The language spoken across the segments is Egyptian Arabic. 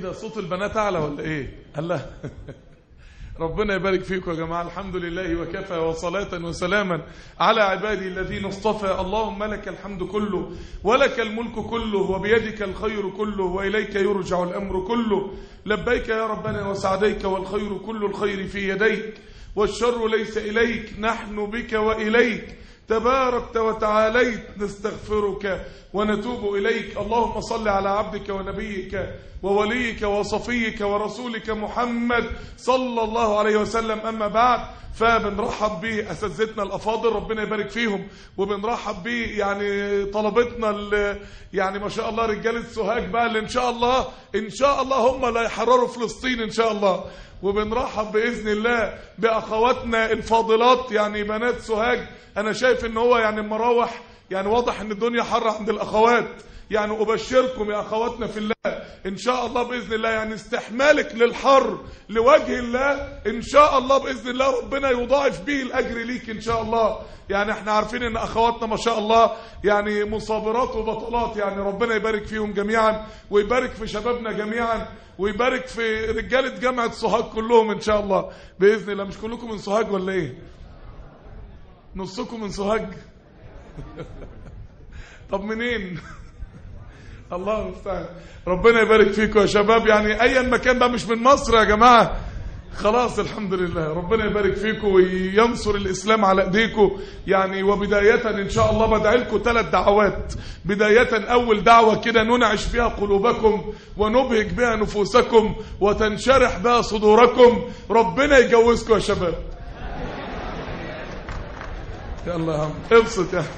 ده صوت البنات اعلى ولا ايه الله ربنا يبارك فيكم يا جماعة الحمد لله وكفى وصلاة وسلاما على عبادي الذين اصطفى اللهم لك الحمد كله ولك الملك كله وبيدك الخير كله وإليك يرجع الأمر كله لبيك يا ربنا وسعديك والخير كل الخير في يديك والشر ليس إليك نحن بك وإليك تباركت وتعاليت نستغفرك ونتوب إليك اللهم صل على عبدك ونبيك ووليك وصفيك ورسولك محمد صلى الله عليه وسلم أما بعد فبنرحب بأساتذتنا الأفاضل ربنا يبارك فيهم وبنرحب ب يعني طلبتنا ال- يعني ما شاء الله رجالة سوهاج بقى اللي إن شاء الله إن شاء الله هم اللي هيحرروا فلسطين إن شاء الله وبنرحب بإذن الله بأخواتنا الفاضلات يعني بنات سوهاج أنا شايف إن هو يعني المراوح يعني واضح إن الدنيا حر عند الأخوات يعني أبشركم يا أخواتنا في الله إن شاء الله بإذن الله يعني استحمالك للحر لوجه الله إن شاء الله بإذن الله ربنا يضاعف به الأجر ليك إن شاء الله يعني احنا عارفين ان اخواتنا ما شاء الله يعني مصابرات وبطلات يعني ربنا يبارك فيهم جميعا ويبارك في شبابنا جميعا ويبارك في رجالة جامعة سوهاج كلهم ان شاء الله بإذن الله مش كلكم من سوهاج ولا ايه نصكم من سوهاج طب منين الله المستعان ربنا يبارك فيكم يا شباب يعني ايا مكان بقى مش من مصر يا جماعه خلاص الحمد لله ربنا يبارك فيكم وينصر الاسلام على ايديكم يعني وبدايه ان شاء الله بدعي لكم ثلاث دعوات بدايه اول دعوه كده ننعش بها قلوبكم ونبهج بها نفوسكم وتنشرح بها صدوركم ربنا يجوزكم يا شباب يلا يا عم ابسط يا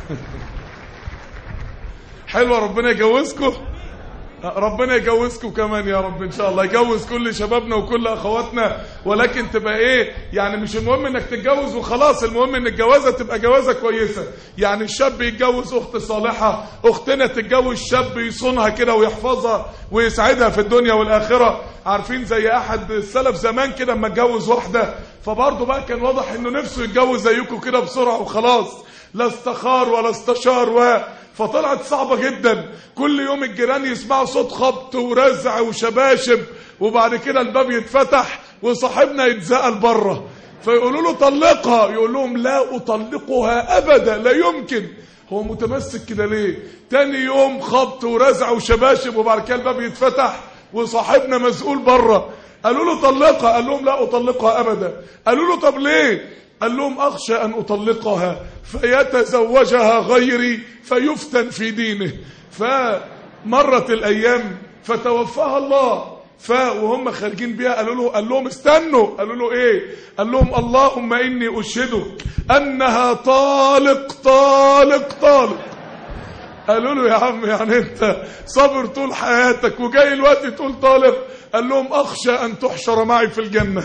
حلوه ربنا يجوزكم ربنا يجوزكم كمان يا رب ان شاء الله يجوز كل شبابنا وكل اخواتنا ولكن تبقى ايه يعني مش المهم انك تتجوز وخلاص المهم ان الجوازه تبقى جوازه كويسه يعني الشاب يتجوز اخت صالحه اختنا تتجوز شاب يصونها كده ويحفظها ويسعدها في الدنيا والاخره عارفين زي احد السلف زمان كده اما اتجوز واحده فبرضه بقى كان واضح انه نفسه يتجوز زيكم كده بسرعه وخلاص لا استخار ولا استشار و فطلعت صعبة جدا كل يوم الجيران يسمعوا صوت خبط ورزع وشباشب وبعد كده الباب يتفتح وصاحبنا يتزقل بره فيقولوا له طلقها يقول لهم لا أطلقها أبدا لا يمكن هو متمسك كده ليه تاني يوم خبط ورزع وشباشب وبعد كده الباب يتفتح وصاحبنا مسؤول بره قالوا له طلقها قال لهم لا أطلقها أبدا قالوا له طب ليه قال لهم أخشى أن أطلقها فيتزوجها غيري فيفتن في دينه فمرت الأيام فتوفاها الله ف وهم خارجين بيها قالوا له قال لهم استنوا قالوا له ايه قال لهم اللهم اني اشهدك انها طالق طالق طالق قالوا له يا عم يعني انت صابر طول حياتك وجاي الوقت تقول طالق قال لهم اخشى ان تحشر معي في الجنه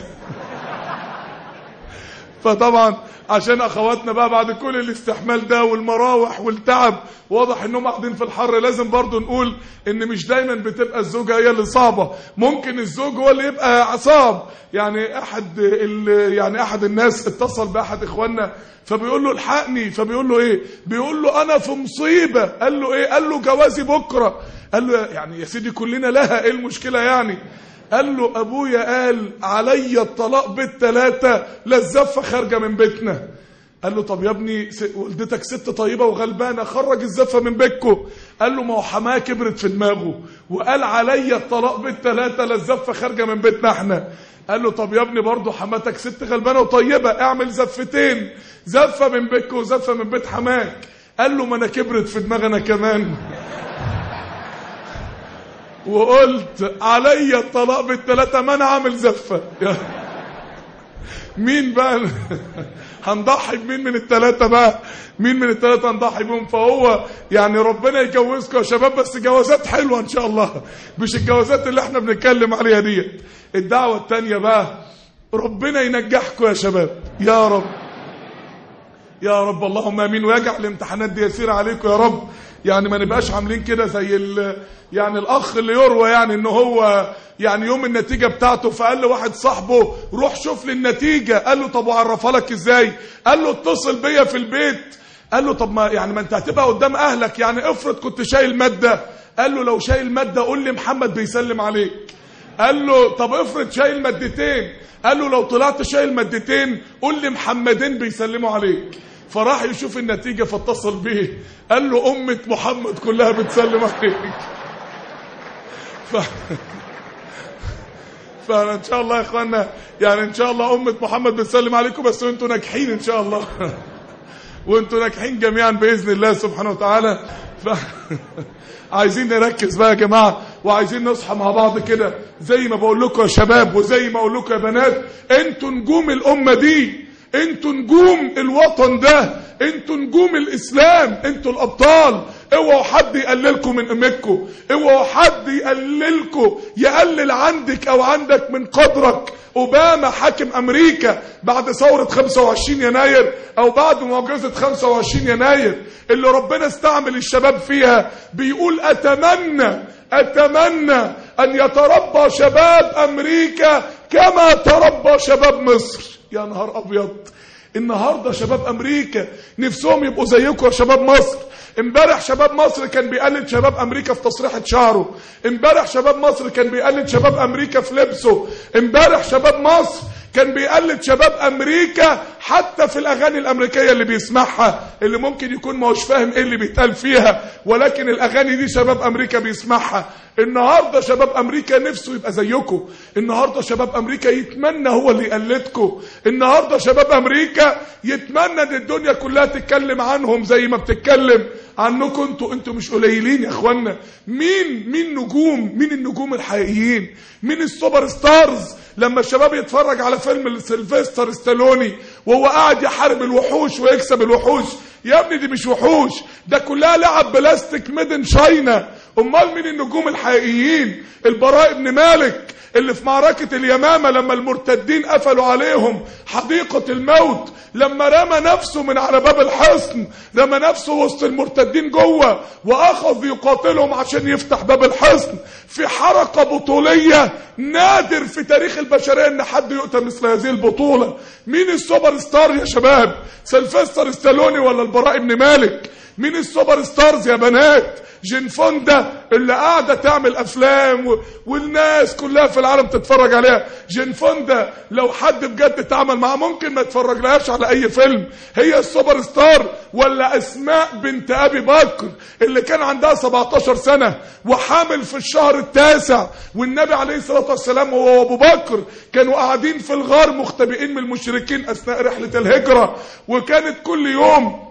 فطبعا عشان اخواتنا بقى بعد كل الاستحمال ده والمراوح والتعب واضح انهم قاعدين في الحر لازم برضو نقول ان مش دايما بتبقى الزوجه هي اللي صعبه ممكن الزوج هو اللي يبقى صعب يعني احد ال- يعني احد الناس اتصل باحد اخواننا فبيقول له الحقني فبيقول له ايه بيقول له انا في مصيبه قال له ايه قال له جوازي بكره قال له يعني يا سيدي كلنا لها ايه المشكله يعني قال له ابويا قال عليا الطلاق بالثلاثه لا الزفه خارجه من بيتنا قال له طب يا ابني س- والدتك ست طيبه وغلبانه خرج الزفه من بيتكم قال له ما هو حماه كبرت في دماغه وقال عليا الطلاق بالثلاثه لا الزفه خارجه من بيتنا احنا قال له طب يا ابني برضه حماتك ست غلبانه وطيبه اعمل زفتين زفه من بيتك وزفه من بيت حماك قال له ما انا كبرت في دماغنا كمان وقلت عليا الطلاق بالثلاثة ما انا عامل زفة مين بقى هنضحي بمين من الثلاثة بقى مين من الثلاثة هنضحي بهم فهو يعني ربنا يجوزكم يا شباب بس جوازات حلوة ان شاء الله مش الجوازات اللي احنا بنتكلم عليها دي الدعوة التانية بقى ربنا ينجحكم يا شباب يا رب يا رب اللهم امين ويجعل الامتحانات دي يسير عليكم يا رب يعني ما نبقاش عاملين كده زي ال يعني الاخ اللي يروى يعني ان هو يعني يوم النتيجه بتاعته فقال له واحد صاحبه روح شوف لي النتيجه قال له طب وعرفها لك ازاي قال له اتصل بيا في البيت قال له طب ما يعني ما انت هتبقى قدام اهلك يعني افرض كنت شايل ماده قال له لو شايل ماده قول لي محمد بيسلم عليك قال له طب افرض شايل مادتين قال له لو طلعت شايل مادتين قول لي محمدين بيسلموا عليك فراح يشوف النتيجة فاتصل بيه قال له أمة محمد كلها بتسلم عليك ف... فإن شاء الله يا إخوانا يعني إن شاء الله أمة محمد بتسلم عليكم بس وأنتوا ناجحين إن شاء الله وأنتوا ناجحين جميعا بإذن الله سبحانه وتعالى ف... عايزين نركز بقى يا جماعة وعايزين نصحى مع بعض كده زي ما بقول لكم يا شباب وزي ما اقول لكم يا بنات انتوا نجوم الأمة دي انتوا نجوم الوطن ده انتوا نجوم الاسلام انتوا الابطال اوعوا حد يقللكم من قيمتكم اوعوا حد يقللكم يقلل عندك او عندك من قدرك اوباما حاكم امريكا بعد ثورة 25 يناير او بعد معجزة 25 يناير اللي ربنا استعمل الشباب فيها بيقول اتمنى اتمنى ان يتربى شباب امريكا كما تربى شباب مصر يا نهار ابيض النهارده شباب امريكا نفسهم يبقوا زيكم يا شباب مصر امبارح شباب مصر كان بيقلد شباب امريكا في تسريحه شعره امبارح شباب مصر كان بيقلد شباب امريكا في لبسه امبارح شباب مصر كان بيقلد شباب امريكا حتى في الاغاني الامريكيه اللي بيسمعها اللي ممكن يكون ما هوش فاهم ايه اللي بيتقال فيها ولكن الاغاني دي شباب امريكا بيسمعها النهارده شباب امريكا نفسه يبقى زيكم النهارده شباب امريكا يتمنى هو اللي يقلدكم النهارده شباب امريكا يتمنى ان الدنيا كلها تتكلم عنهم زي ما بتتكلم عنكم انتوا انتوا مش قليلين يا اخوانا مين مين نجوم مين النجوم الحقيقيين مين السوبر ستارز لما الشباب يتفرج على فيلم سيلفستر ستالوني وهو قاعد يحارب الوحوش ويكسب الوحوش يا ابني دي مش وحوش ده كلها لعب بلاستيك ميدن شاينا امال مين النجوم الحقيقيين البراء بن مالك اللي في معركة اليمامة لما المرتدين قفلوا عليهم حديقة الموت لما رمى نفسه من على باب الحصن رمى نفسه وسط المرتدين جوه واخذ يقاتلهم عشان يفتح باب الحصن في حركة بطولية نادر في تاريخ البشرية ان حد يؤتى مثل هذه البطولة مين السوبر ستار يا شباب سلفستر ستالوني ولا البراء بن مالك مين السوبر ستارز يا بنات جين فوندا اللي قاعده تعمل افلام و... والناس كلها في العالم تتفرج عليها جين فوندا لو حد بجد اتعامل معاه ممكن ما يتفرجلهاش على اي فيلم هي السوبر ستار ولا اسماء بنت ابي بكر اللي كان عندها 17 سنه وحامل في الشهر التاسع والنبي عليه الصلاه والسلام هو وابو بكر كانوا قاعدين في الغار مختبئين من المشركين اثناء رحله الهجره وكانت كل يوم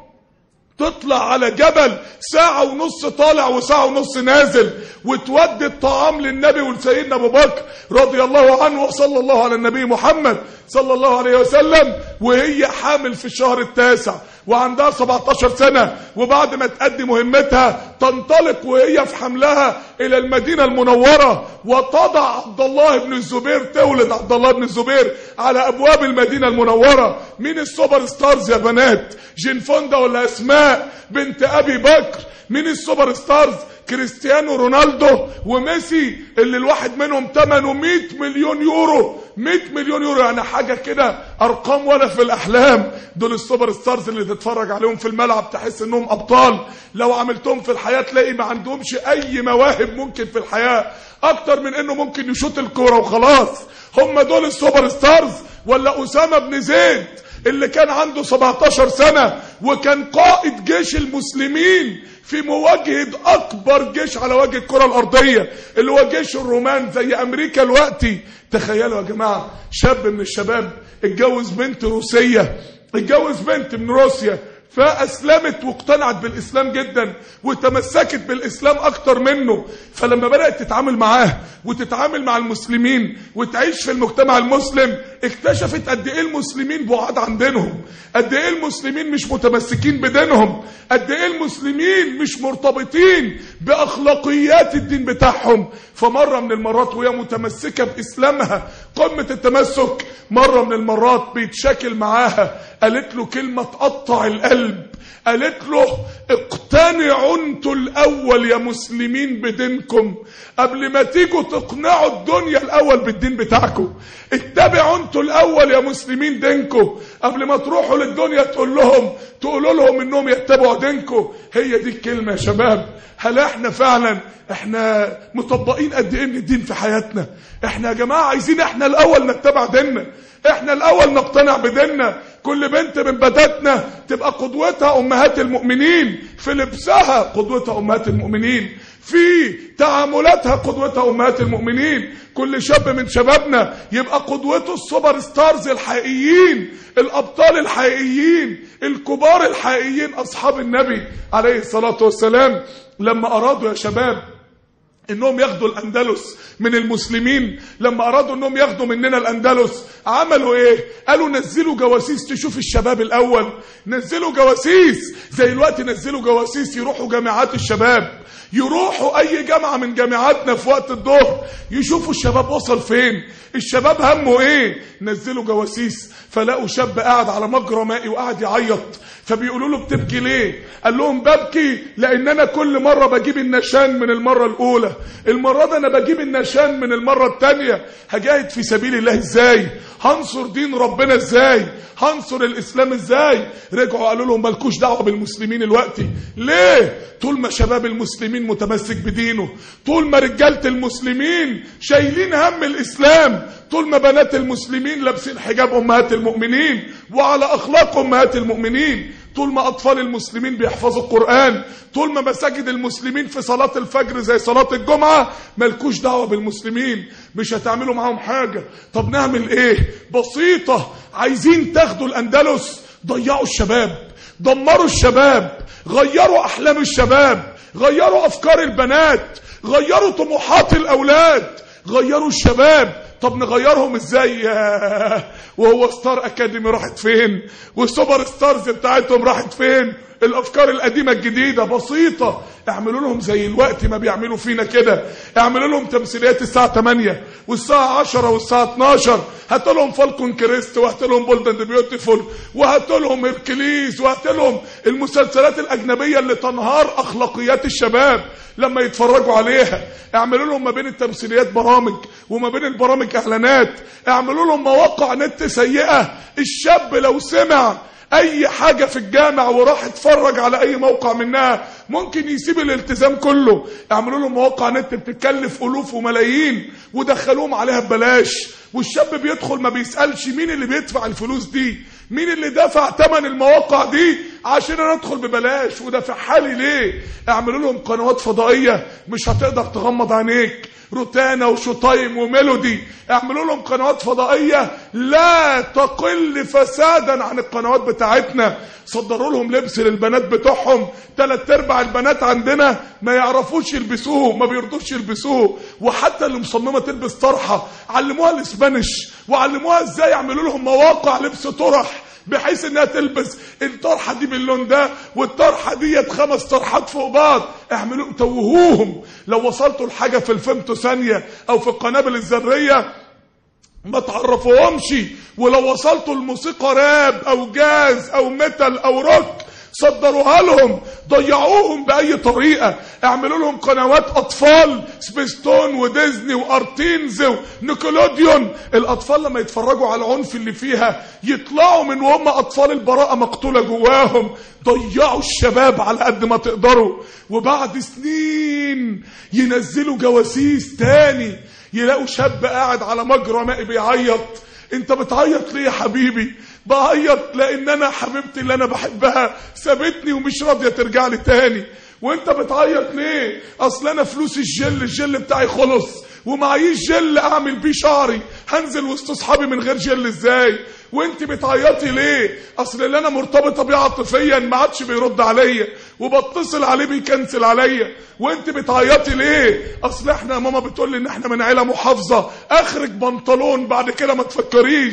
تطلع على جبل ساعة ونص طالع وساعة ونص نازل وتودي الطعام للنبي ولسيدنا ابو بكر رضي الله عنه وصلى الله على النبي محمد صلى الله عليه وسلم وهي حامل في الشهر التاسع وعندها 17 سنة وبعد ما تأدي مهمتها تنطلق وهي في حملها إلى المدينة المنورة وتضع عبد الله بن الزبير تولد عبد الله بن الزبير على أبواب المدينة المنورة مين السوبر ستارز يا بنات جين فوندا ولا أسماء بنت أبي بكر مين السوبر ستارز كريستيانو رونالدو وميسي اللي الواحد منهم ثمنه 100 مليون يورو 100 مليون يورو يعني حاجة كده أرقام ولا في الأحلام دول السوبر ستارز اللي تتفرج عليهم في الملعب تحس إنهم أبطال لو عملتهم في الحياة تلاقي ما عندهمش أي مواهب ممكن في الحياة أكتر من إنه ممكن يشوط الكورة وخلاص هم دول السوبر ستارز ولا أسامة بن زيد اللي كان عنده 17 سنة وكان قائد جيش المسلمين في مواجهة أكبر جيش على وجه الكرة الأرضية اللي هو جيش الرومان زي أمريكا الوقتي تخيلوا يا جماعة شاب من الشباب اتجوز بنت روسية اتجوز بنت من روسيا فأسلمت واقتنعت بالإسلام جدا وتمسكت بالإسلام أكتر منه فلما بدأت تتعامل معاه وتتعامل مع المسلمين وتعيش في المجتمع المسلم اكتشفت قد إيه المسلمين بعاد عن دينهم قد إيه المسلمين مش متمسكين بدينهم قد إيه المسلمين مش مرتبطين بأخلاقيات الدين بتاعهم فمرة من المرات وهي متمسكة بإسلامها قمة التمسك مرة من المرات بيتشاكل معاها قالت له كلمة تقطع القلب قالت له اقتنعوا انتوا الاول يا مسلمين بدينكم قبل ما تيجوا تقنعوا الدنيا الاول بالدين بتاعكم اتبعوا انتوا انتوا الاول يا مسلمين دينكم قبل ما تروحوا للدنيا تقول لهم تقولوا لهم انهم يتبعوا دينكم هي دي الكلمه يا شباب هل احنا فعلا احنا مطبقين قد ايه من الدين في حياتنا احنا يا جماعه عايزين احنا الاول نتبع ديننا احنا الاول نقتنع بديننا كل بنت من بناتنا تبقى قدوتها امهات المؤمنين في لبسها قدوتها امهات المؤمنين في تعاملاتها قدوتها امهات المؤمنين كل شاب من شبابنا يبقى قدوته السوبر ستارز الحقيقيين الابطال الحقيقيين الكبار الحقيقيين اصحاب النبي عليه الصلاه والسلام لما ارادوا يا شباب انهم ياخدوا الاندلس من المسلمين لما ارادوا انهم ياخدوا مننا الاندلس عملوا ايه قالوا نزلوا جواسيس تشوف الشباب الاول نزلوا جواسيس زي الوقت نزلوا جواسيس يروحوا جامعات الشباب يروحوا اي جامعه من جامعاتنا في وقت الظهر يشوفوا الشباب وصل فين الشباب همه ايه نزلوا جواسيس فلقوا شاب قاعد على مجرى مائي وقاعد يعيط فبيقولوا له بتبكي ليه قال لهم ببكي لان انا كل مره بجيب النشان من المره الاولى المره دي انا بجيب النشان من المره الثانيه هجاهد في سبيل الله ازاي هنصر دين ربنا ازاي هنصر الاسلام ازاي رجعوا قالوا لهم مالكوش دعوه بالمسلمين الوقتي ليه طول ما شباب المسلمين متمسك بدينه طول ما رجاله المسلمين شايلين هم الاسلام طول ما بنات المسلمين لابسين حجاب امهات المؤمنين وعلى اخلاق امهات المؤمنين طول ما اطفال المسلمين بيحفظوا القران طول ما مساجد المسلمين في صلاه الفجر زي صلاه الجمعه ملكوش دعوه بالمسلمين مش هتعملوا معاهم حاجه طب نعمل ايه بسيطه عايزين تاخدوا الاندلس ضيعوا الشباب دمروا الشباب غيروا احلام الشباب غيروا افكار البنات غيروا طموحات الاولاد غيروا الشباب طب نغيرهم ازاي وهو ستار اكاديمي راحت فين والسوبر ستارز بتاعتهم راحت فين الافكار القديمه الجديده بسيطه اعملوا لهم زي الوقت ما بيعملوا فينا كده اعملوا لهم تمثيليات الساعه 8 والساعه 10 والساعه 12 هات لهم فالكون كريست وهات لهم بولد اند بيوتيفول وهات لهم هيركليز وهات لهم المسلسلات الاجنبيه اللي تنهار اخلاقيات الشباب لما يتفرجوا عليها اعملوا لهم ما بين التمثيليات برامج وما بين البرامج اعلانات اعملوا لهم مواقع نت سيئه الشاب لو سمع اي حاجة في الجامع وراح اتفرج على اي موقع منها ممكن يسيب الالتزام كله اعملوا لهم مواقع نت بتتكلف الوف وملايين ودخلوهم عليها ببلاش والشاب بيدخل ما بيسألش مين اللي بيدفع الفلوس دي مين اللي دفع ثمن المواقع دي عشان انا ادخل ببلاش ودافعها لي ليه اعملوا لهم قنوات فضائية مش هتقدر تغمض عينيك روتانا وشوتايم وميلودي اعملوا لهم قنوات فضائية لا تقل فسادا عن القنوات بتاعتنا صدروا لهم لبس للبنات بتوعهم تلات ارباع البنات عندنا ما يعرفوش يلبسوه ما بيرضوش يلبسوه وحتى اللي مصممة تلبس طرحة علموها الاسبانيش وعلموها ازاي يعملوا لهم مواقع لبس طرح بحيث انها تلبس الطرحه دي باللون ده والطرحه ديت خمس طرحات فوق بعض اعملوا توهوهم لو وصلتوا لحاجه في الفيمتو ثانيه او في القنابل الذريه ما تعرفوهمش ولو وصلتوا الموسيقى راب او جاز او ميتال او روك صدروها لهم ضيعوهم بأي طريقة اعملوا لهم قنوات أطفال سبيستون وديزني وارتينز ونيكولوديون الأطفال لما يتفرجوا على العنف اللي فيها يطلعوا من وهم أطفال البراءة مقتولة جواهم ضيعوا الشباب على قد ما تقدروا وبعد سنين ينزلوا جواسيس تاني يلاقوا شاب قاعد على مجرى مائي بيعيط انت بتعيط ليه يا حبيبي بعيط لان انا حبيبتي اللي انا بحبها سابتني ومش راضيه ترجع لي تاني وانت بتعيط ليه اصل انا فلوس الجل الجل بتاعي خلص ومعيش جل اعمل بيه شعري هنزل وسط اصحابي من غير جل ازاي وانت بتعيطي ليه اصل اللي انا مرتبطه بيه عاطفيا ما عادش بيرد عليا وبتصل عليه بيكنسل عليا وانت بتعيطي ليه اصل احنا ماما بتقول لي ان احنا من عيله محافظه اخرج بنطلون بعد كده ما تفكريش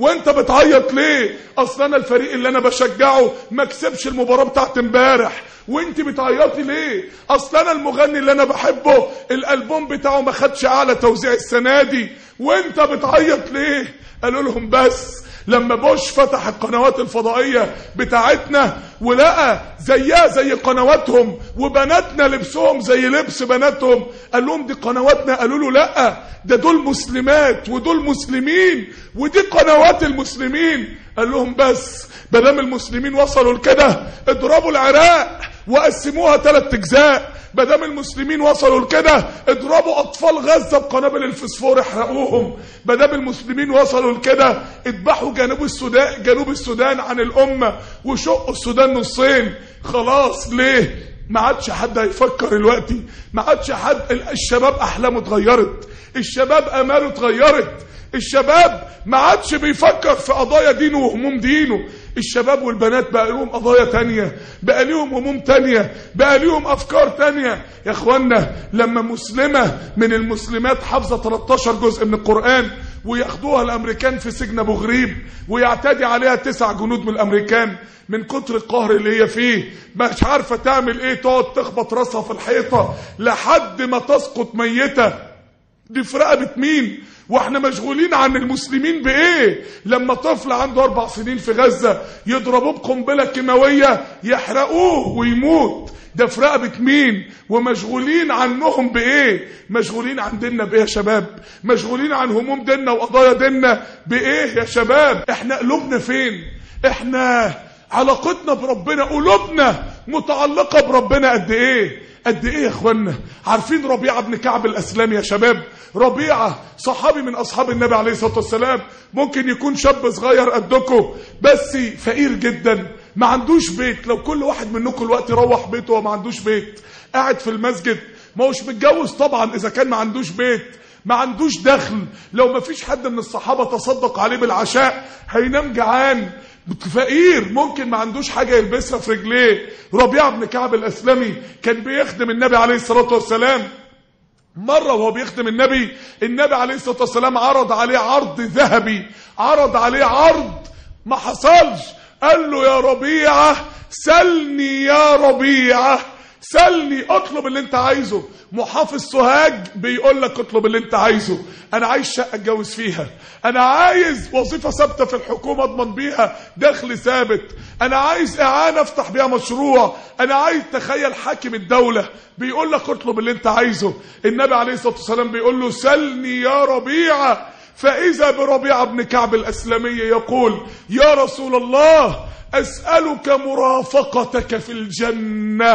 وانت بتعيط ليه اصل انا الفريق اللي انا بشجعه ما كسبش المباراه بتاعت امبارح وانت بتعيطي ليه اصل انا المغني اللي انا بحبه الالبوم بتاعه ما خدش اعلى توزيع السنه دي وانت بتعيط ليه قالوا لهم بس لما بوش فتح القنوات الفضائية بتاعتنا ولقى زيها زي قنواتهم وبناتنا لبسهم زي لبس بناتهم قال لهم دي قنواتنا قالوا له لا ده دول مسلمات ودول مسلمين ودي قنوات المسلمين قال لهم بس بدام المسلمين وصلوا لكده اضربوا العراق وقسموها ثلاث اجزاء بدام المسلمين وصلوا لكده اضربوا اطفال غزه بقنابل الفسفور احرقوهم بدام المسلمين وصلوا لكده اذبحوا جنوب السودان جنوب السودان عن الامه وشقوا السودان نصين خلاص ليه ما عادش حد هيفكر دلوقتي ما عادش حد الشباب احلامه اتغيرت الشباب اماله اتغيرت الشباب ما عادش بيفكر في قضايا دينه وهموم دينه الشباب والبنات بقى لهم قضايا تانية بقى لهم هموم تانية بقى لهم أفكار تانية يا أخوانا لما مسلمة من المسلمات حافظة 13 جزء من القرآن وياخدوها الأمريكان في سجن أبو غريب ويعتدي عليها تسع جنود من الأمريكان من كتر القهر اللي هي فيه مش عارفة تعمل ايه تقعد تخبط راسها في الحيطة لحد ما تسقط ميتة دي في رقبة مين واحنا مشغولين عن المسلمين بايه لما طفل عنده اربع سنين في غزة يضربوه بقنبلة كيماوية يحرقوه ويموت ده في رقبة مين ومشغولين عنهم بايه مشغولين عن ديننا بايه يا شباب مشغولين عن هموم ديننا وقضايا ديننا بايه يا شباب احنا قلوبنا فين احنا علاقتنا بربنا قلوبنا متعلقة بربنا قد ايه قد ايه يا اخوانا عارفين ربيعة بن كعب الاسلامي يا شباب ربيعة صحابي من اصحاب النبي عليه الصلاة والسلام ممكن يكون شاب صغير قدكم بس فقير جدا ما عندوش بيت لو كل واحد منكم الوقت يروح بيته وما عندوش بيت قاعد في المسجد ما هوش متجوز طبعا اذا كان ما عندوش بيت ما عندوش دخل لو ما فيش حد من الصحابة تصدق عليه بالعشاء هينام جعان فقير ممكن ما عندوش حاجة يلبسها في رجليه ربيعة بن كعب الأسلمي كان بيخدم النبي عليه الصلاة والسلام مرة وهو بيخدم النبي النبي عليه الصلاة والسلام عرض عليه عرض ذهبي عرض عليه عرض ما حصلش قال له يا ربيعة سلني يا ربيعة سلني اطلب اللي انت عايزه محافظ سوهاج بيقول لك اطلب اللي انت عايزه انا عايز شقه اتجوز فيها انا عايز وظيفه ثابته في الحكومه اضمن بيها دخل ثابت انا عايز اعانه افتح بيها مشروع انا عايز تخيل حاكم الدوله بيقول لك اطلب اللي انت عايزه النبي عليه الصلاه والسلام بيقول له سلني يا ربيعه فاذا بربيعه بن كعب الاسلمي يقول يا رسول الله اسالك مرافقتك في الجنه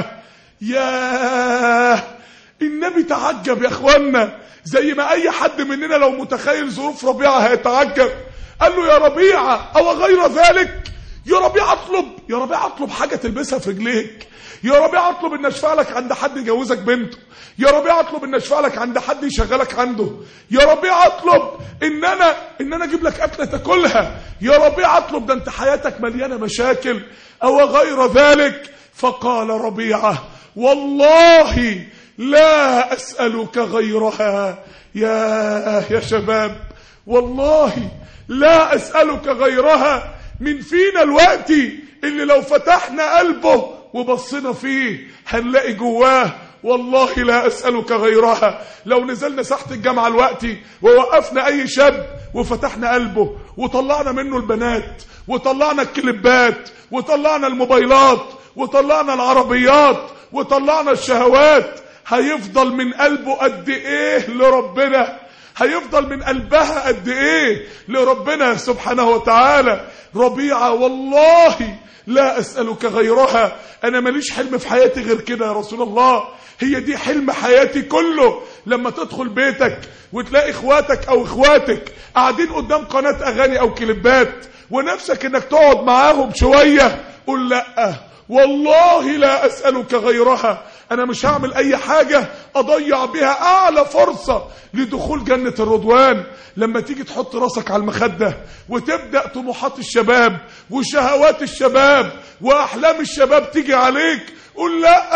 ياه النبي تعجب يا اخوانا زي ما اي حد مننا لو متخيل ظروف ربيعه هيتعجب قال له يا ربيعه او غير ذلك يا ربيعه اطلب يا ربيعه اطلب حاجه تلبسها في رجليك يا ربيعه اطلب ان اشفع لك عند حد يجوزك بنته يا ربيعه اطلب ان اشفع لك عند حد يشغلك عنده يا ربيعه اطلب ان انا ان انا اجيب لك اكله تاكلها يا ربيعه اطلب ده انت حياتك مليانه مشاكل او غير ذلك فقال ربيعه والله لا أسألك غيرها يا يا شباب والله لا أسألك غيرها من فينا الوقت اللي لو فتحنا قلبه وبصينا فيه هنلاقي جواه والله لا أسألك غيرها لو نزلنا ساحة الجامعة الوقتي ووقفنا أي شاب وفتحنا قلبه وطلعنا منه البنات وطلعنا الكليبات وطلعنا الموبايلات وطلعنا العربيات وطلعنا الشهوات هيفضل من قلبه قد ايه لربنا هيفضل من قلبها قد ايه لربنا سبحانه وتعالى ربيعة والله لا أسألك غيرها أنا ماليش حلم في حياتي غير كده يا رسول الله هي دي حلم حياتي كله لما تدخل بيتك وتلاقي اخواتك او اخواتك قاعدين قدام قناة اغاني او كليبات ونفسك انك تقعد معاهم شوية قول لأ والله لا أسألك غيرها أنا مش هعمل أي حاجة أضيع بها أعلى فرصة لدخول جنة الرضوان لما تيجي تحط راسك على المخدة وتبدأ طموحات الشباب وشهوات الشباب وأحلام الشباب تيجي عليك قول لأ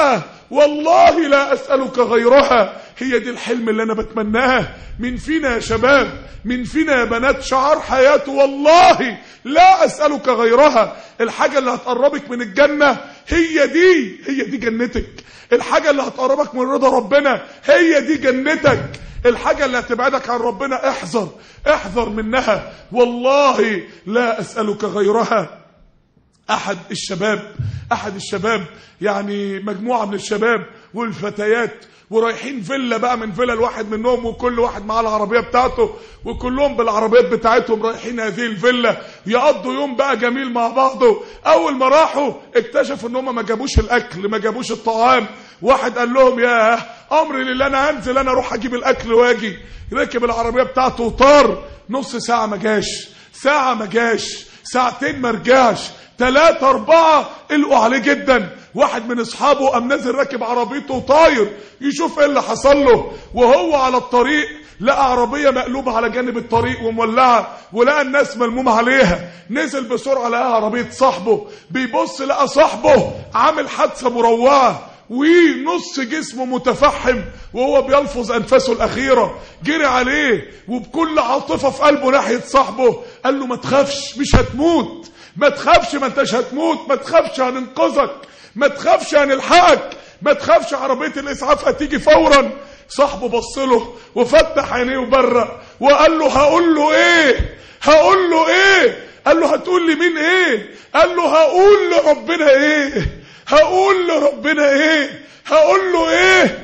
والله لا أسألك غيرها هي دي الحلم اللي أنا بتمناه من فينا يا شباب من فينا يا بنات شعار حياته والله لا أسألك غيرها الحاجة اللي هتقربك من الجنة هي دي هي دي جنتك الحاجة اللي هتقربك من رضا ربنا هي دي جنتك الحاجة اللي هتبعدك عن ربنا احذر احذر منها والله لا أسألك غيرها احد الشباب احد الشباب يعني مجموعه من الشباب والفتيات ورايحين فيلا بقى من فيلا الواحد منهم وكل واحد معاه العربيه بتاعته وكلهم بالعربيات بتاعتهم رايحين هذه الفيلا يقضوا يوم بقى جميل مع بعضه اول ما راحوا اكتشفوا ان هم ما جابوش الاكل ما جابوش الطعام واحد قال لهم يا امري لله انا هنزل انا اروح اجيب الاكل واجي ركب العربيه بتاعته وطار نص ساعه ما جاش ساعه ما جاش ساعتين ما رجعش ثلاثة أربعة قلقوا عليه جدا واحد من أصحابه قام نازل راكب عربيته وطاير يشوف إيه اللي حصل له وهو على الطريق لقى عربية مقلوبة على جانب الطريق ومولعة ولقى الناس ملمومة عليها نزل بسرعة لقى عربية صاحبه بيبص لقى صاحبه عامل حادثة مروعة ونص جسمه متفحم وهو بيلفظ انفاسه الاخيره جري عليه وبكل عاطفه في قلبه ناحيه صاحبه قال له ما تخافش مش هتموت ما تخافش ما انتش هتموت ما تخافش هننقذك ما تخافش هنلحقك ما تخافش عربيه الاسعاف هتيجي فورا صاحبه بص له وفتح عينيه وبرق وقال له هقول له ايه هقول له ايه قال له هتقول لي مين ايه قال له هقول لربنا ايه هقول لربنا ايه هقول له ايه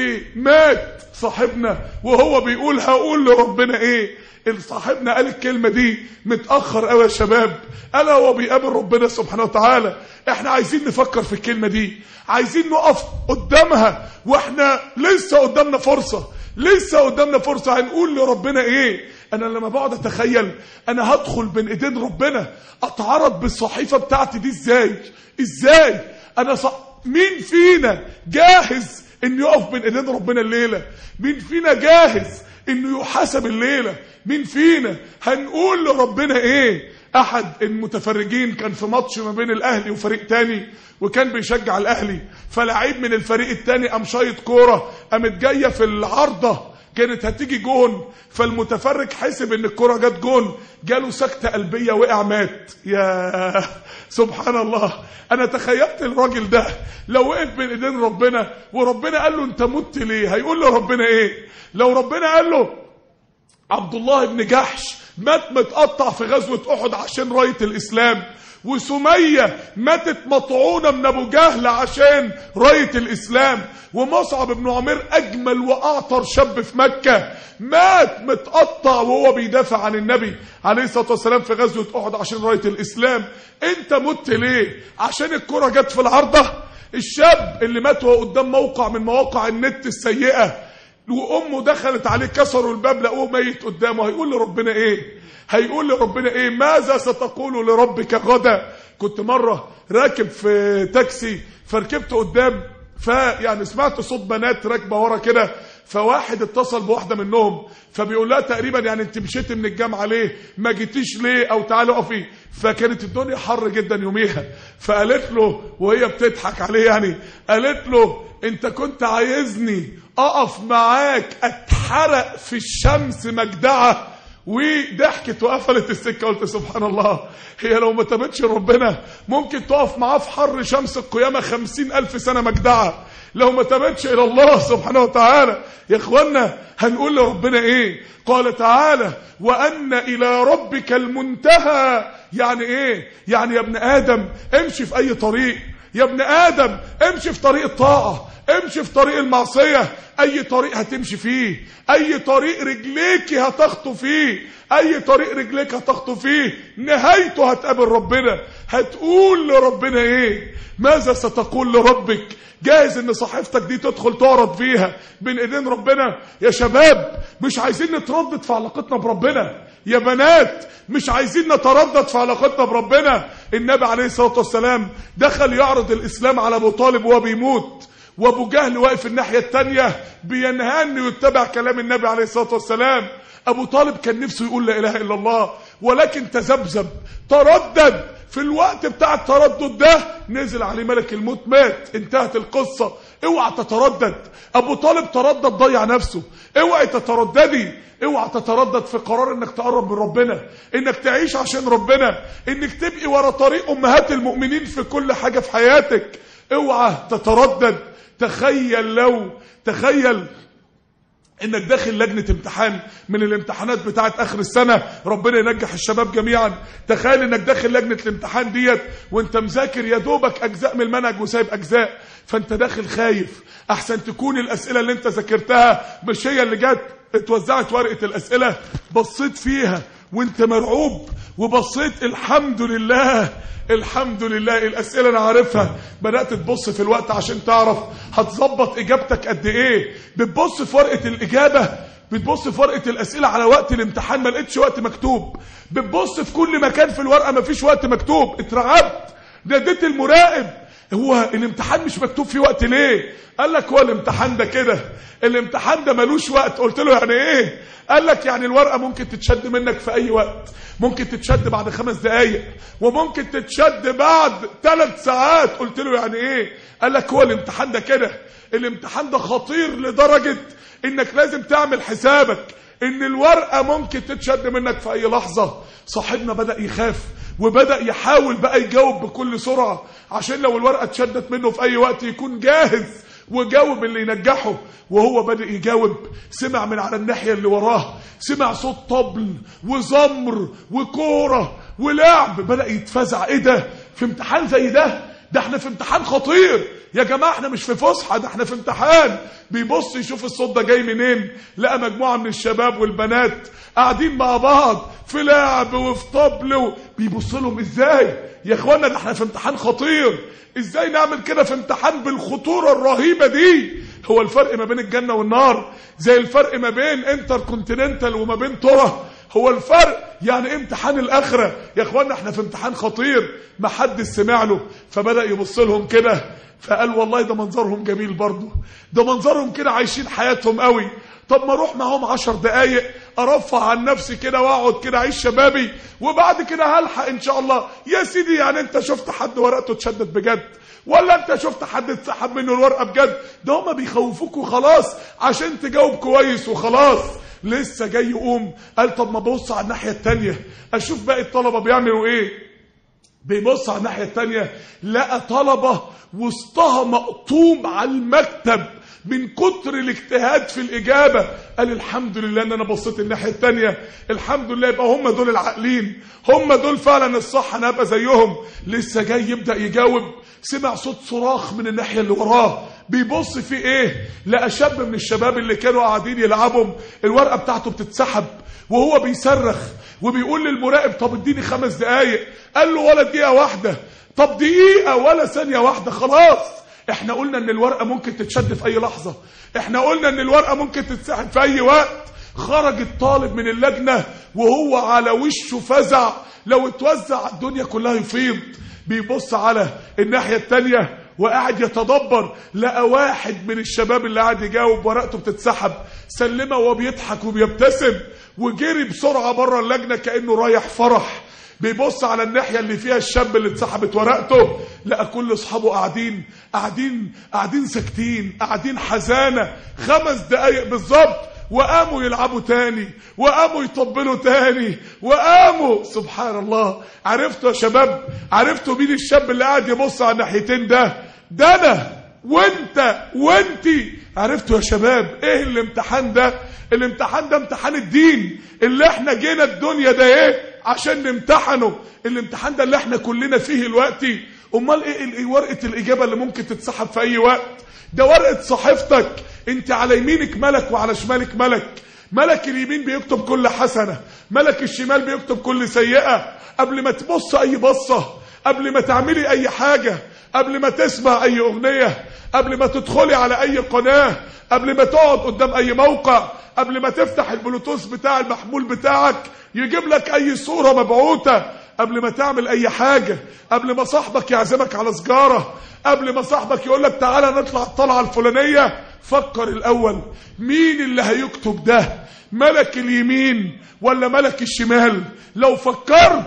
ومات صاحبنا وهو بيقول هقول لربنا ايه صاحبنا قال الكلمة دي متأخر قوي يا شباب قال هو بيقابل ربنا سبحانه وتعالى احنا عايزين نفكر في الكلمة دي عايزين نقف قدامها واحنا لسه قدامنا فرصة لسه قدامنا فرصة هنقول لربنا ايه انا لما بقعد اتخيل انا هدخل بين ايدين ربنا اتعرض بالصحيفة بتاعتي دي ازاي ازاي انا ص... مين فينا جاهز انه يقف بين ايدين ربنا الليله مين فينا جاهز انه يحاسب الليله مين فينا هنقول لربنا ايه احد المتفرجين كان في ماتش ما بين الاهلي وفريق تاني وكان بيشجع الاهلي فلعيب من الفريق التاني قام شايط كوره قامت جايه في العارضه كانت هتيجي جون فالمتفرج حسب ان الكرة جت جون جاله سكتة قلبية وقع مات يا سبحان الله انا تخيلت الراجل ده لو وقف بين ايدين ربنا وربنا قال له انت مت ليه هيقول له ربنا ايه لو ربنا قال له عبد الله بن جحش مات متقطع في غزوة احد عشان راية الاسلام وسمية ماتت مطعونة من أبو جهل عشان راية الإسلام ومصعب بن عمير أجمل وأعطر شاب في مكة مات متقطع وهو بيدافع عن النبي عليه الصلاة والسلام في غزوة أحد عشان راية الإسلام أنت مت ليه؟ عشان الكرة جت في العارضة الشاب اللي مات وهو قدام موقع من مواقع النت السيئة وامه دخلت عليه كسروا الباب لقوه ميت قدامه هيقول لربنا ايه هيقول لربنا ايه ماذا ستقول لربك غدا كنت مره راكب في تاكسي فركبت قدام فيعني سمعت صوت بنات راكبه ورا كده فواحد اتصل بواحده منهم فبيقول لها تقريبا يعني انت مشيت من الجامعه ليه ما جيتيش ليه او تعالي اقفي فكانت الدنيا حر جدا يوميها فقالت له وهي بتضحك عليه يعني قالت له انت كنت عايزني اقف معاك اتحرق في الشمس مجدعه وضحكت وقفلت السكه قلت سبحان الله هي لو ما تابتش ربنا ممكن تقف معاه في حر شمس القيامه خمسين الف سنه مجدعه لو ما تابتش الى الله سبحانه وتعالى يا اخوانا هنقول لربنا ايه قال تعالى وان الى ربك المنتهى يعني ايه يعني يا ابن ادم امشي في اي طريق يا ابن ادم امشي في طريق الطاعه امشي في طريق المعصية اي طريق هتمشي فيه اي طريق رجليك هتخطو فيه اي طريق رجليك هتخطو فيه نهايته هتقابل ربنا هتقول لربنا ايه ماذا ستقول لربك جاهز ان صحيفتك دي تدخل تعرض فيها بين ايدين ربنا يا شباب مش عايزين نتردد في علاقتنا بربنا يا بنات مش عايزين نتردد في علاقتنا بربنا النبي عليه الصلاة والسلام دخل يعرض الاسلام على ابو طالب وهو بيموت وابو جهل واقف الناحية التانية بينهى انه يتبع كلام النبي عليه الصلاة والسلام ابو طالب كان نفسه يقول لا اله الا الله ولكن تذبذب تردد في الوقت بتاع التردد ده نزل عليه ملك الموت مات انتهت القصة اوعى تتردد ابو طالب تردد ضيع نفسه اوعى تترددي اوعى تتردد في قرار انك تقرب من ربنا انك تعيش عشان ربنا انك تبقي ورا طريق امهات المؤمنين في كل حاجة في حياتك اوعى تتردد تخيل لو تخيل انك داخل لجنة امتحان من الامتحانات بتاعت اخر السنة ربنا ينجح الشباب جميعا تخيل انك داخل لجنة الامتحان ديت وانت مذاكر يا دوبك اجزاء من المنهج وسايب اجزاء فانت داخل خايف احسن تكون الاسئلة اللي انت ذاكرتها مش هي اللي جت اتوزعت ورقة الاسئلة بصيت فيها وانت مرعوب وبصيت الحمد لله الحمد لله الاسئله انا عارفها بدات تبص في الوقت عشان تعرف هتظبط اجابتك قد ايه بتبص في ورقه الاجابه بتبص في ورقه الاسئله على وقت الامتحان ما لقيتش وقت مكتوب بتبص في كل مكان في الورقه ما فيش وقت مكتوب اترعبت ناديت المراقب هو الامتحان مش مكتوب فيه وقت ليه قال لك هو الامتحان ده كده الامتحان ده ملوش وقت قلت له يعني ايه قال لك يعني الورقه ممكن تتشد منك في اي وقت ممكن تتشد بعد خمس دقايق وممكن تتشد بعد ثلاث ساعات قلت له يعني ايه قال لك هو الامتحان ده كده الامتحان ده خطير لدرجه انك لازم تعمل حسابك ان الورقه ممكن تتشد منك في اي لحظه صاحبنا بدا يخاف وبدا يحاول بقى يجاوب بكل سرعه عشان لو الورقه اتشدت منه في اي وقت يكون جاهز وجاوب اللي ينجحه وهو بدأ يجاوب سمع من على الناحية اللي وراه سمع صوت طبل وزمر وكورة ولعب بدأ يتفزع ايه ده في امتحان زي ده ده احنا في امتحان خطير يا جماعة احنا مش في فسحة ده احنا في امتحان بيبص يشوف الصوت ده جاي منين لقى مجموعة من الشباب والبنات قاعدين مع بعض في لعب وفي طبل بيبص لهم ازاي يا اخوانا ده احنا في امتحان خطير ازاي نعمل كده في امتحان بالخطورة الرهيبة دي هو الفرق ما بين الجنة والنار زي الفرق ما بين انتر كونتيننتال وما بين ترى هو الفرق يعني ايه امتحان الاخره يا اخوانا احنا في امتحان خطير ما حد سمع له فبدا يبص لهم كده فقال والله ده منظرهم جميل برضه ده منظرهم كده عايشين حياتهم قوي طب ما اروح معاهم عشر دقايق ارفع عن نفسي كده واقعد كده اعيش شبابي وبعد كده هلحق ان شاء الله يا سيدي يعني انت شفت حد ورقته اتشدت بجد ولا انت شفت حد اتسحب منه الورقه بجد ده هما بيخوفوك وخلاص عشان تجاوب كويس وخلاص لسه جاي يقوم قال طب ما بص على الناحيه التانية اشوف باقي الطلبه بيعملوا ايه بيبص على الناحيه التانية لقى طلبه وسطها مقطوم على المكتب من كتر الاجتهاد في الإجابة قال الحمد لله ان انا بصيت الناحية التانية الحمد لله يبقى هم دول العاقلين هم دول فعلا الصح انا ابقى زيهم لسه جاي يبدأ يجاوب سمع صوت صراخ من الناحية اللي وراه بيبص في ايه لقى شاب من الشباب اللي كانوا قاعدين يلعبهم الورقة بتاعته بتتسحب وهو بيصرخ وبيقول للمراقب طب اديني خمس دقايق قال له ولا دقيقة واحدة طب دقيقة ولا ثانية واحدة خلاص احنا قلنا ان الورقة ممكن تتشد في اي لحظة احنا قلنا ان الورقة ممكن تتسحب في اي وقت خرج الطالب من اللجنة وهو على وشه فزع لو اتوزع الدنيا كلها يفيض بيبص على الناحية التانية وقاعد يتدبر لقى واحد من الشباب اللي قاعد يجاوب ورقته بتتسحب سلمه وهو بيضحك وبيبتسم وجري بسرعة بره اللجنة كأنه رايح فرح بيبص على الناحية اللي فيها الشاب اللي اتسحبت ورقته لقى كل اصحابه قاعدين قاعدين قاعدين ساكتين قاعدين حزانة خمس دقايق بالظبط وقاموا يلعبوا تاني وقاموا يطبلوا تاني وقاموا سبحان الله عرفتوا يا شباب عرفتوا مين الشاب اللي قاعد يبص على الناحيتين ده ده انا وانت وانتي عرفتوا يا شباب ايه الامتحان ده الامتحان ده امتحان الدين اللي احنا جينا الدنيا ده ايه عشان نمتحنه الامتحان ده اللي احنا كلنا فيه دلوقتي امال ايه ورقه الاجابه اللي ممكن تتسحب في اي وقت ده ورقه صحيفتك انت على يمينك ملك وعلى شمالك ملك ملك اليمين بيكتب كل حسنه ملك الشمال بيكتب كل سيئه قبل ما تبص اي بصه قبل ما تعملي اي حاجه قبل ما تسمع اي اغنيه قبل ما تدخلي على اي قناه قبل ما تقعد قدام اي موقع قبل ما تفتح البلوتوث بتاع المحمول بتاعك يجيب لك اي صورة مبعوثة قبل ما تعمل اي حاجة قبل ما صاحبك يعزمك على سجارة قبل ما صاحبك يقول لك تعالى نطلع الطلعة الفلانية فكر الاول مين اللي هيكتب ده ملك اليمين ولا ملك الشمال لو فكرت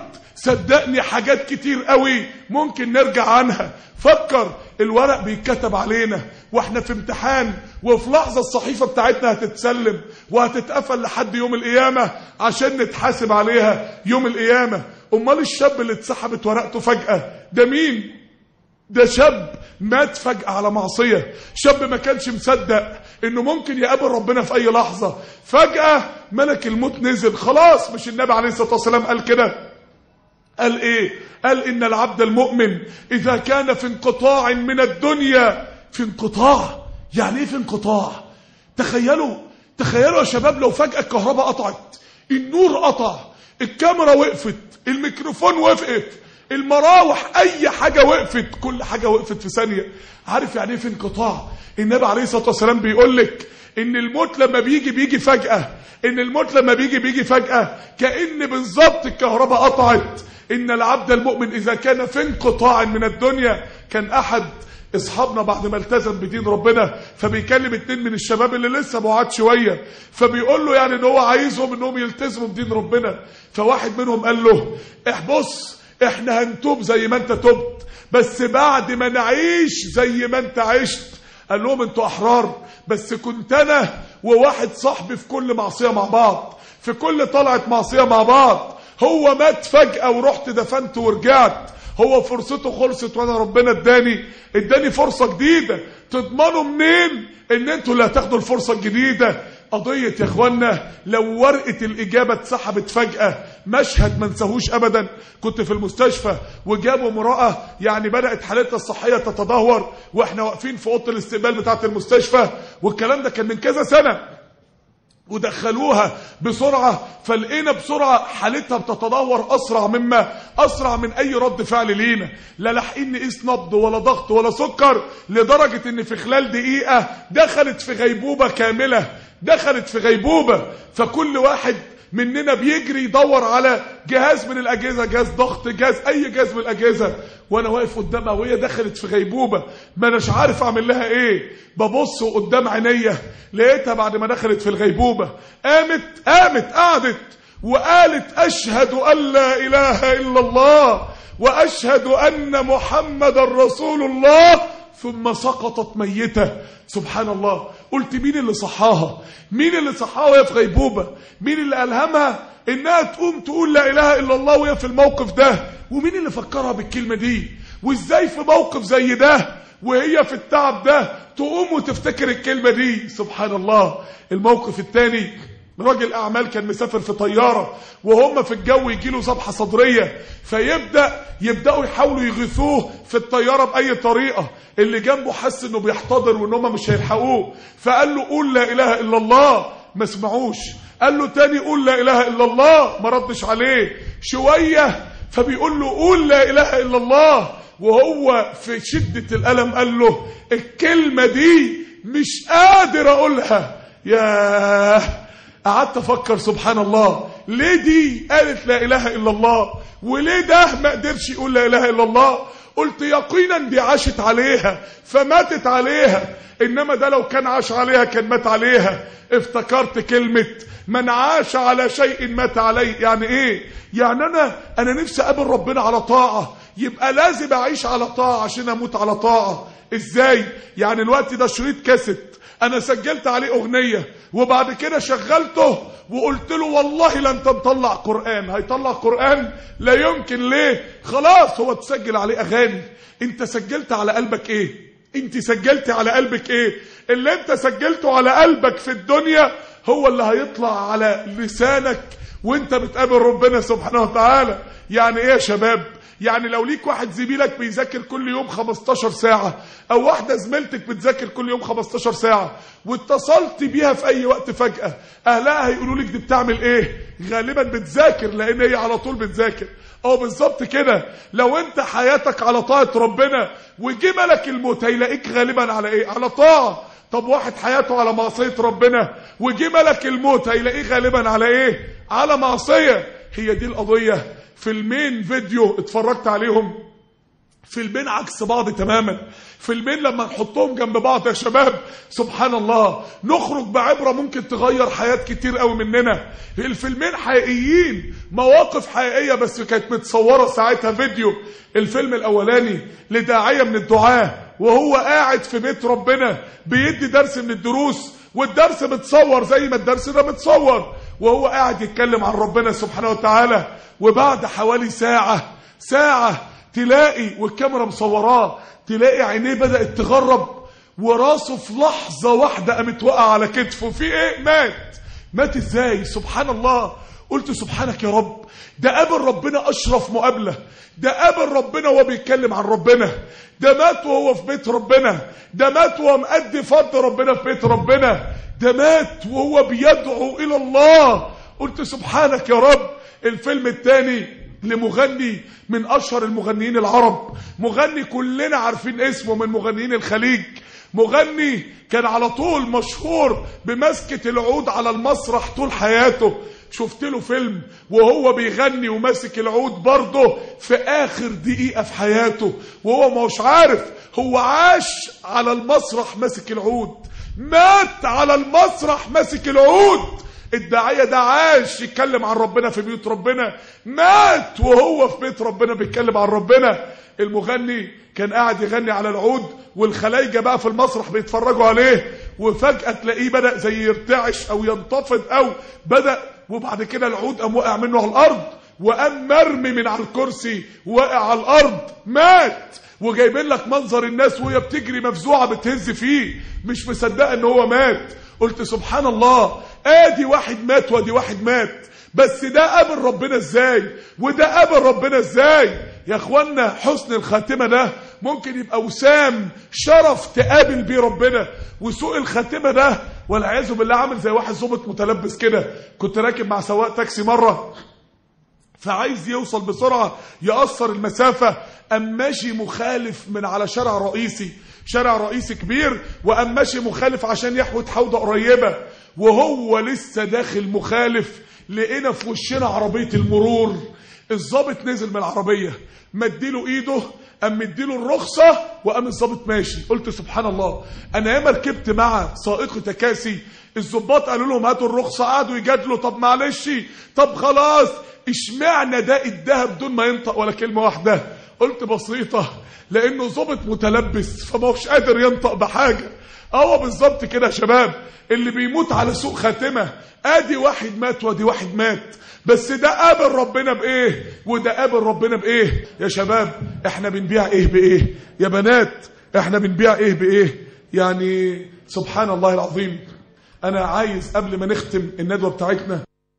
صدقني حاجات كتير قوي ممكن نرجع عنها فكر الورق بيتكتب علينا واحنا في امتحان وفي لحظة الصحيفة بتاعتنا هتتسلم وهتتقفل لحد يوم القيامة عشان نتحاسب عليها يوم القيامة امال الشاب اللي اتسحبت ورقته فجأة ده مين ده شاب مات فجأة على معصية شاب ما كانش مصدق انه ممكن يقابل ربنا في اي لحظة فجأة ملك الموت نزل خلاص مش النبي عليه الصلاة والسلام قال كده قال ايه قال ان العبد المؤمن اذا كان في انقطاع من الدنيا في انقطاع يعني ايه في انقطاع تخيلوا تخيلوا يا شباب لو فجأة الكهرباء قطعت النور قطع الكاميرا وقفت الميكروفون وقفت المراوح اي حاجة وقفت كل حاجة وقفت في ثانية عارف يعني ايه في انقطاع النبي عليه الصلاة والسلام بيقول لك ان الموت لما بيجي بيجي فجأة ان الموت لما بيجي بيجي فجأة كأن بالظبط الكهرباء قطعت ان العبد المؤمن اذا كان في انقطاع من الدنيا كان احد اصحابنا بعد ما التزم بدين ربنا فبيكلم اتنين من الشباب اللي لسه بعاد شويه فبيقول له يعني ان هو عايزهم انهم يلتزموا بدين ربنا فواحد منهم قال له احبص احنا هنتوب زي ما انت تبت بس بعد ما نعيش زي ما انت عشت قال لهم انتوا احرار بس كنت انا وواحد صاحبي في كل معصيه مع بعض في كل طلعه معصيه مع بعض هو مات فجأة ورحت دفنته ورجعت هو فرصته خلصت وانا ربنا اداني اداني فرصة جديدة تضمنوا منين ان انتوا اللي هتاخدوا الفرصة الجديدة قضية يا اخوانا لو ورقة الاجابة اتسحبت فجأة مشهد ما انساهوش ابدا كنت في المستشفى وجابوا امرأة يعني بدأت حالتها الصحية تتدهور واحنا واقفين في اوضه الاستقبال بتاعة المستشفى والكلام ده كان من كذا سنة ودخلوها بسرعة فلقينا بسرعة حالتها بتتدهور أسرع مما أسرع من أي رد فعل لينا لا لاحقين نقيس نبض ولا ضغط ولا سكر لدرجة إن في خلال دقيقة دخلت في غيبوبة كاملة دخلت في غيبوبة فكل واحد مننا بيجري يدور على جهاز من الأجهزة جهاز ضغط جهاز أي جهاز من الأجهزة وأنا واقف قدامها وهي دخلت في غيبوبة ما أناش عارف أعمل لها إيه ببص قدام عينيا لقيتها بعد ما دخلت في الغيبوبة قامت قامت قعدت وقالت أشهد أن لا إله إلا الله وأشهد أن محمد رسول الله ثم سقطت ميتة سبحان الله قلت مين اللي صحاها مين اللي صحاها وهي في غيبوبة مين اللي ألهمها إنها تقوم تقول لا إله إلا الله وهي في الموقف ده ومين اللي فكرها بالكلمة دي وإزاي في موقف زي ده وهي في التعب ده تقوم وتفتكر الكلمة دي سبحان الله الموقف الثاني راجل اعمال كان مسافر في طياره وهم في الجو يجي له ذبحه صدريه فيبدا يبداوا يحاولوا يغيثوه في الطياره باي طريقه اللي جنبه حس انه بيحتضر وان هم مش هيلحقوه فقال له قول لا اله الا الله ما سمعوش قال له تاني قول لا اله الا الله ما ردش عليه شويه فبيقول له قول لا اله الا الله وهو في شده الالم قال له الكلمه دي مش قادر اقولها ياه قعدت افكر سبحان الله ليه دي قالت لا اله الا الله وليه ده ما قدرش يقول لا اله الا الله قلت يقينا دي عاشت عليها فماتت عليها انما ده لو كان عاش عليها كان مات عليها افتكرت كلمة من عاش على شيء مات عليه يعني ايه يعني انا انا نفسي اقابل ربنا على طاعة يبقى لازم اعيش على طاعة عشان اموت على طاعة ازاي يعني الوقت ده شريط كاسيت انا سجلت عليه اغنية وبعد كده شغلته وقلت له والله لا انت مطلع قرآن هيطلع قرآن لا يمكن ليه خلاص هو تسجل عليه اغاني انت سجلت على قلبك ايه انت سجلت على قلبك ايه اللي انت سجلته على قلبك في الدنيا هو اللي هيطلع على لسانك وانت بتقابل ربنا سبحانه وتعالى يعني ايه يا شباب يعني لو ليك واحد زميلك بيذاكر كل يوم 15 ساعة او واحدة زميلتك بتذاكر كل يوم 15 ساعة واتصلت بيها في اي وقت فجأة اهلها هيقولوا لك دي بتعمل ايه غالبا بتذاكر لان هي على طول بتذاكر اه بالظبط كده لو انت حياتك على طاعة ربنا وجي ملك الموت هيلاقيك غالبا على ايه على طاعة طب واحد حياته على معصية ربنا وجي ملك الموت هيلاقيه غالبا على ايه على معصية هي دي القضية فيلمين فيديو اتفرجت عليهم فيلمين عكس بعض تماما فيلمين لما نحطهم جنب بعض يا شباب سبحان الله نخرج بعبرة ممكن تغير حياة كتير قوي مننا الفيلمين حقيقيين مواقف حقيقية بس كانت متصورة ساعتها فيديو الفيلم الأولاني لداعية من الدعاة وهو قاعد في بيت ربنا بيدي درس من الدروس والدرس متصور زي ما الدرس ده متصور وهو قاعد يتكلم عن ربنا سبحانه وتعالى وبعد حوالي ساعة ساعة تلاقي والكاميرا مصوراه تلاقي عينيه بدأت تغرب وراسه في لحظة واحدة قامت وقع على كتفه في ايه مات مات ازاي سبحان الله قلت سبحانك يا رب ده قابل ربنا اشرف مقابله ده قابل ربنا وهو بيتكلم عن ربنا ده مات وهو في بيت ربنا ده مات وهو مأدي فرض ربنا في بيت ربنا ده مات وهو بيدعو الى الله قلت سبحانك يا رب الفيلم الثاني لمغني من اشهر المغنيين العرب مغني كلنا عارفين اسمه من مغنيين الخليج مغني كان على طول مشهور بمسكة العود على المسرح طول حياته شفت له فيلم وهو بيغني وماسك العود برضه في اخر دقيقة في حياته وهو مش عارف هو عاش على المسرح ماسك العود مات على المسرح ماسك العود الداعية ده عاش يتكلم عن ربنا في بيوت ربنا مات وهو في بيت ربنا بيتكلم عن ربنا المغني كان قاعد يغني على العود والخلايجة بقى في المسرح بيتفرجوا عليه وفجأة تلاقيه بدأ زي يرتعش او ينتفض او بدأ وبعد كده العود قام وقع منه على الارض وقام مرمي من على الكرسي وقع على الارض مات وجايبين لك منظر الناس وهي بتجري مفزوعه بتهز فيه مش مصدقه ان هو مات قلت سبحان الله ادي واحد مات وادي واحد مات بس ده قابل ربنا ازاي وده قابل ربنا ازاي يا اخوانا حسن الخاتمه ده ممكن يبقى وسام شرف تقابل بيه ربنا وسوء الخاتمه ده والعياذ بالله عامل زي واحد ظابط متلبس كده كنت راكب مع سواق تاكسي مره فعايز يوصل بسرعه يقصر المسافه قام ماشي مخالف من على شارع رئيسي شارع رئيسي كبير وقام ماشي مخالف عشان يحوت حوضه قريبه وهو لسه داخل مخالف لقينا في وشنا عربيه المرور الظابط نزل من العربيه مديله ايده قام مديله الرخصه وقام الظابط ماشي قلت سبحان الله انا ياما ركبت مع سائق تكاسي الظباط قالوا لهم هاتوا الرخصه قعدوا يجادلوا طب معلش طب خلاص اشمعنى ده اداها بدون ما ينطق ولا كلمه واحده قلت بسيطه لانه ظابط متلبس فما هوش قادر ينطق بحاجه هو بالظبط كده يا شباب اللي بيموت على سوء خاتمه ادي واحد مات وادي واحد مات بس ده قابل ربنا بايه وده قابل ربنا بايه يا شباب احنا بنبيع ايه بايه يا بنات احنا بنبيع ايه بايه يعني سبحان الله العظيم انا عايز قبل ما نختم الندوه بتاعتنا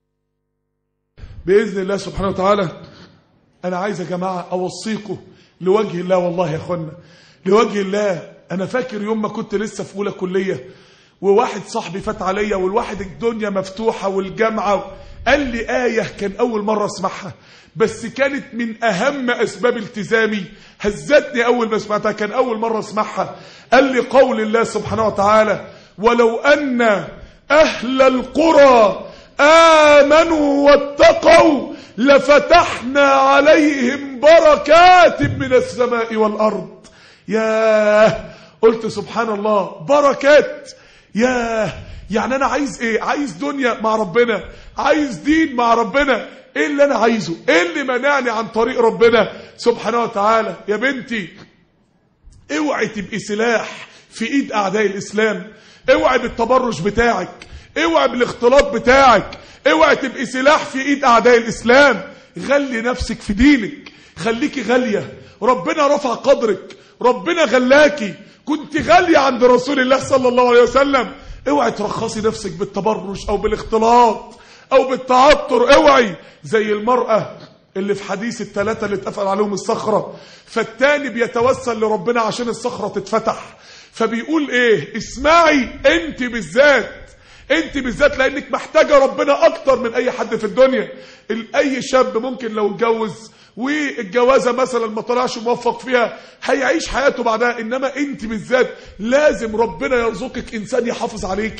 باذن الله سبحانه وتعالى انا عايز يا جماعه اوصيكم لوجه الله والله يا اخوانا لوجه الله انا فاكر يوم ما كنت لسه في اولى كليه وواحد صاحبي فات عليا والواحد الدنيا مفتوحه والجامعه قال لي ايه كان اول مره اسمعها بس كانت من اهم اسباب التزامي هزتني اول ما سمعتها كان اول مره اسمعها قال لي قول الله سبحانه وتعالى ولو ان اهل القرى امنوا واتقوا لفتحنا عليهم بركات من السماء والارض ياه قلت سبحان الله بركات ياه يعني انا عايز ايه عايز دنيا مع ربنا عايز دين مع ربنا ايه اللي انا عايزه ايه اللي منعني عن طريق ربنا سبحانه وتعالى يا بنتي اوعي تبقي سلاح في ايد اعداء الاسلام اوعي بالتبرج بتاعك اوعي بالاختلاط بتاعك اوعي تبقي سلاح في ايد اعداء الاسلام غلي نفسك في دينك خليكي غاليه ربنا رفع قدرك ربنا غلاكي كنت غاليه عند رسول الله صلى الله عليه وسلم اوعي ترخصي نفسك بالتبرج او بالاختلاط او بالتعطر اوعي زي المراه اللي في حديث الثلاثه اللي اتقفل عليهم الصخره فالتاني بيتوسل لربنا عشان الصخره تتفتح فبيقول ايه اسمعي انت بالذات انت بالذات لانك محتاجة ربنا اكتر من اي حد في الدنيا اي شاب ممكن لو اتجوز والجوازه مثلا ما طلعش موفق فيها هيعيش حياته بعدها انما انت بالذات لازم ربنا يرزقك انسان يحافظ عليكي